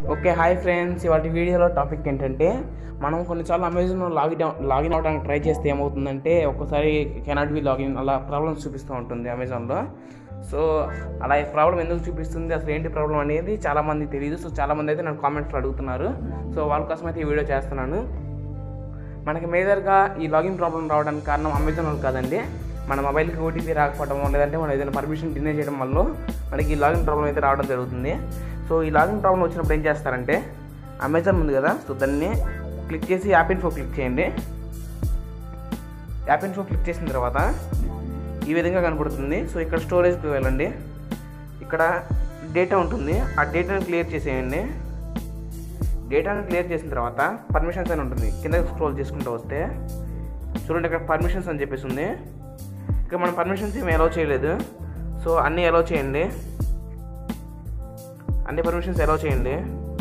okay hi friends ఇవాటి వీడియోలో topic ఏంటంటే మనం కొన్నిసార్లు అమెజాన్లో లాగిన్ లాగిన్ అవడానికి ట్రై చేస్తే ఏమవుతుందంటే ఒక్కోసారి కెనాట్ బి లాగిన్ అలా ప్రాబ్లమ్స్ చూపిస్తూ ఉంటుంది అమెజాన్లో సో అలా ప్రాబ్లం ఎందుకు చూపిస్తుంది అసలు ఏంటి ప్రాబ్లం అనేది చాలామంది తెలియదు సో చాలామంది అయితే నన్ను కామెంట్స్లో అడుగుతున్నారు సో వాళ్ళ కోసం అయితే ఈ వీడియో చేస్తున్నాను మనకి మేజర్గా ఈ లాగిన్ ప్రాబ్లం రావడానికి కారణం అమెజాన్ వాళ్ళు కాదండి మన మొబైల్కి ఓటీపీ రాకపోవడం లేదంటే మనం ఏదైనా పర్మిషన్ డినే చేయడం వల్ల మనకి ఈ లాగిన్ ప్రాబ్లం అయితే రావడం జరుగుతుంది సో ఈ లాగిన్ ప్రాబ్లం వచ్చినప్పుడు ఏం చేస్తారంటే అమెజాన్ ఉంది కదా సో దాన్ని క్లిక్ చేసి యాప్ ఇన్ఫో క్లిక్ చేయండి యాప్ ఇన్ఫో క్లిక్ చేసిన తర్వాత ఈ విధంగా కనపడుతుంది సో ఇక్కడ స్టోరేజ్కి వెళ్ళండి ఇక్కడ డేటా ఉంటుంది ఆ డేటాని క్లియర్ చేసేయండి డేటాను క్లియర్ చేసిన తర్వాత పర్మిషన్స్ అని ఉంటుంది కింద స్క్రోల్ చేసుకుంటూ వస్తే చూడండి ఇక్కడ పర్మిషన్స్ అని చెప్పేసి ఉంది ఇక్కడ మనం పర్మిషన్స్ ఏమి అలౌ చేయలేదు సో అన్నీ అలౌ చేయండి అన్ని పర్మిషన్స్ అలౌ చేయండి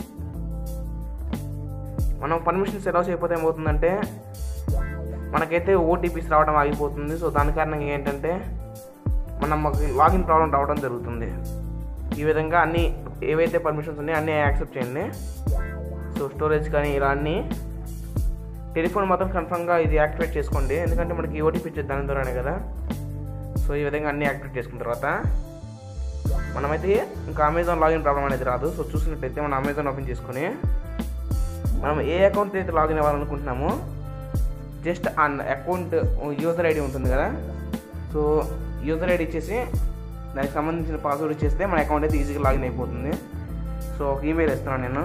మనం పర్మిషన్స్ అలౌ చేయకపోతే ఏమవుతుందంటే మనకైతే ఓటీపీస్ రావడం ఆగిపోతుంది సో దాని కారణంగా ఏంటంటే మనం లాగిన్ ప్రాబ్లం రావడం జరుగుతుంది ఈ విధంగా అన్ని ఏవైతే పర్మిషన్స్ ఉన్నాయో అన్నీ యాక్సెప్ట్ చేయండి సో స్టోరేజ్ కానీ ఇలా అన్నీ టెలిఫోన్ మాత్రం కన్ఫర్మ్గా ఇది యాక్టివేట్ చేసుకోండి ఎందుకంటే మనకి ఓటీపీ ఇచ్చేది దాని ద్వారానే కదా సో ఈ విధంగా అన్నీ యాక్టివేట్ చేసుకున్న తర్వాత మనమైతే ఇంకా అమెజాన్ లాగిన్ ప్రాబ్లం అనేది రాదు సో చూసినట్టయితే మనం అమెజాన్ ఓపెన్ చేసుకొని మనం ఏ అకౌంట్ అయితే లాగిన్ అవ్వాలనుకుంటున్నామో జస్ట్ ఆ అకౌంట్ యూజర్ ఐడి ఉంటుంది కదా సో యూజర్ ఐడి ఇచ్చేసి దానికి సంబంధించిన పాస్వర్డ్ ఇచ్చేస్తే మన అకౌంట్ అయితే ఈజీగా లాగిన్ అయిపోతుంది సో ఒక ఈమెయిల్ ఇస్తున్నాను నేను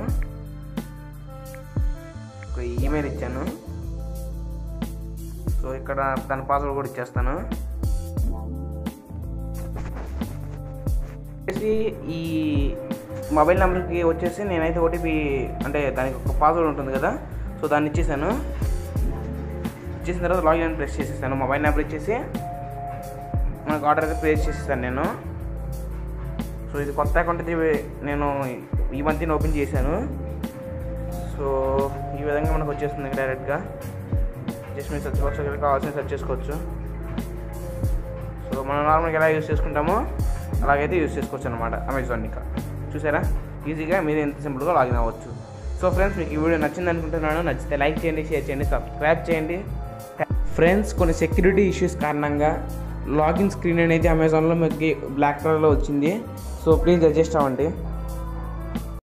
ఒక ఈమెయిల్ ఇచ్చాను సో ఇక్కడ దాని పాస్వర్డ్ కూడా ఇచ్చేస్తాను వచ్చేసి ఈ మొబైల్ నెంబర్కి వచ్చేసి నేనైతే ఓటీపీ అంటే దానికి ఒక పాస్వర్డ్ ఉంటుంది కదా సో దాన్ని ఇచ్చేసాను ఇచ్చేసిన తర్వాత లాగిన్ అని ప్రెస్ చేసేసాను మొబైల్ నెంబర్ ఇచ్చేసి మనకు ఆర్డర్ అయితే ప్లేస్ చేసేసాను నేను సో ఇది కొత్త అకౌంట్ అయితే నేను ఈ మంత్ని ఓపెన్ చేశాను సో ఈ విధంగా మనకు వచ్చేస్తుంది డైరెక్ట్గా జస్ట్ మీరు సెర్చ్ బాక్స్ దగ్గర కావాల్సిన సెర్చ్ చేసుకోవచ్చు సో మనం నార్మల్గా ఎలా యూస్ చేసుకుంటామో అలాగైతే యూస్ చేసుకోవచ్చు అనమాట అమెజాన్ ఇంకా చూసారా ఈజీగా మీరు ఎంత సింపుల్గా లాగిన్ అవ్వచ్చు సో ఫ్రెండ్స్ మీకు ఈ వీడియో నచ్చింది అనుకుంటున్నాను నచ్చితే లైక్ చేయండి షేర్ చేయండి సబ్స్క్రైబ్ చేయండి ఫ్రెండ్స్ కొన్ని సెక్యూరిటీ ఇష్యూస్ కారణంగా లాగిన్ స్క్రీన్ అనేది అమెజాన్లో మీకు బ్లాక్ కలర్లో వచ్చింది సో ప్లీజ్ అడ్జస్ట్ అవ్వండి